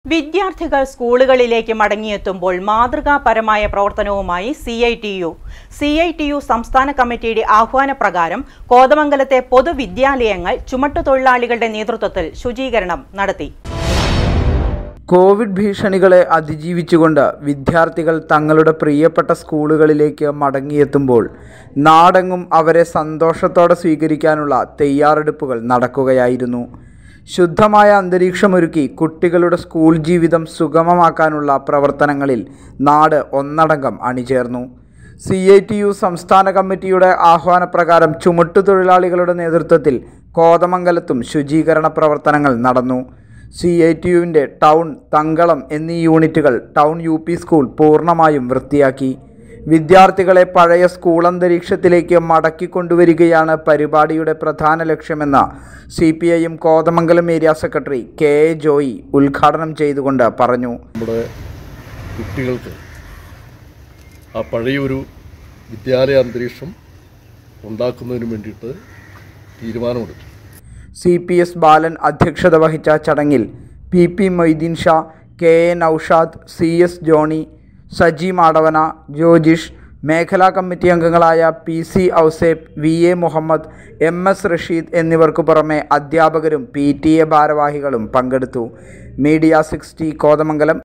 വിദ്യാർത്ഥികൾ സ്കൂളുകളിലേക്ക് മടങ്ങിയെത്തുമ്പോൾ മാതൃകാപരമായ പ്രവർത്തനവുമായി C I T U C I T U സംസ്ഥാന കമ്മിറ്റിയുടെ ആഹ്വാനപ്രകാരം കോതമംഗലത്തെ പൊതുവിദ്യാലയങ്ങൾ ചുമട്ടുതൊഴിലാളികളുടെ നേതൃത്വത്തിൽ ശുചീകരണം നടത്തി കോവിഡ് ഭീഷണികളെ അതിജീവിച്ചുകൊണ്ട് വിദ്യാർത്ഥികൾ തങ്ങളുടെ പ്രിയപ്പെട്ട സ്കൂളുകളിലേക്ക് മടങ്ങിയെത്തുമ്പോൾ നാടെങ്ങും അവരെ സന്തോഷത്തോടെ സ്വീകരിക്കാനുള്ള തയ്യാറെടുപ്പുകൾ നടക്കുകയായിരുന്നു ശുദ്ധമായ അന്തരീക്ഷമൊരുക്കി കുട്ടികളുടെ സ്കൂൾ ജീവിതം സുഗമമാക്കാനുള്ള പ്രവർത്തനങ്ങളിൽ നാട് ഒന്നടങ്കം അണിചേർന്നു സി ഐ ടി യു സംസ്ഥാന കമ്മിറ്റിയുടെ ആഹ്വാനപ്രകാരം ചുമട്ടുതൊഴിലാളികളുടെ നേതൃത്വത്തിൽ കോതമംഗലത്തും ശുചീകരണ പ്രവർത്തനങ്ങൾ നടന്നു സി ഐ ടി യുവിൻ്റെ ടൗൺ തങ്കളം എന്നീ യൂണിറ്റുകൾ ടൗൺ യു പി സ്കൂൾ പൂർണ്ണമായും വൃത്തിയാക്കി വിദ്യാർത്ഥികളെ പഴയ സ്കൂൾ അന്തരീക്ഷത്തിലേക്ക് മടക്കിക്കൊണ്ടുവരികയാണ് പരിപാടിയുടെ പ്രധാന ലക്ഷ്യമെന്ന് C P I M Kothamangalam area secretary K A Joy ഉദ്ഘാടനം ചെയ്തുകൊണ്ട് പറഞ്ഞു നമ്മുടെ കുട്ടികൾക്ക് ആ പഴയൊരു വിദ്യാലയ അന്തരീക്ഷം ഉണ്ടാക്കുന്നതിന് വേണ്ടിയിട്ട് തീരുമാനമെടുത്തു സി പി എസ് ബാലൻ അധ്യക്ഷത വഹിച്ച ചടങ്ങിൽ P P Moideen Shah K A Noushad C S Johnny Saji Madavana Jojish മേഖലാ കമ്മിറ്റി അംഗങ്ങളായ P C Ouseph V A Muhammad M S Rasheed എന്നിവർക്കു പുറമെ അധ്യാപകരും പി ടി എ ഭാരവാഹികളും പങ്കെടുത്തു മീഡിയ സിക്സ്റ്റി കോതമംഗലം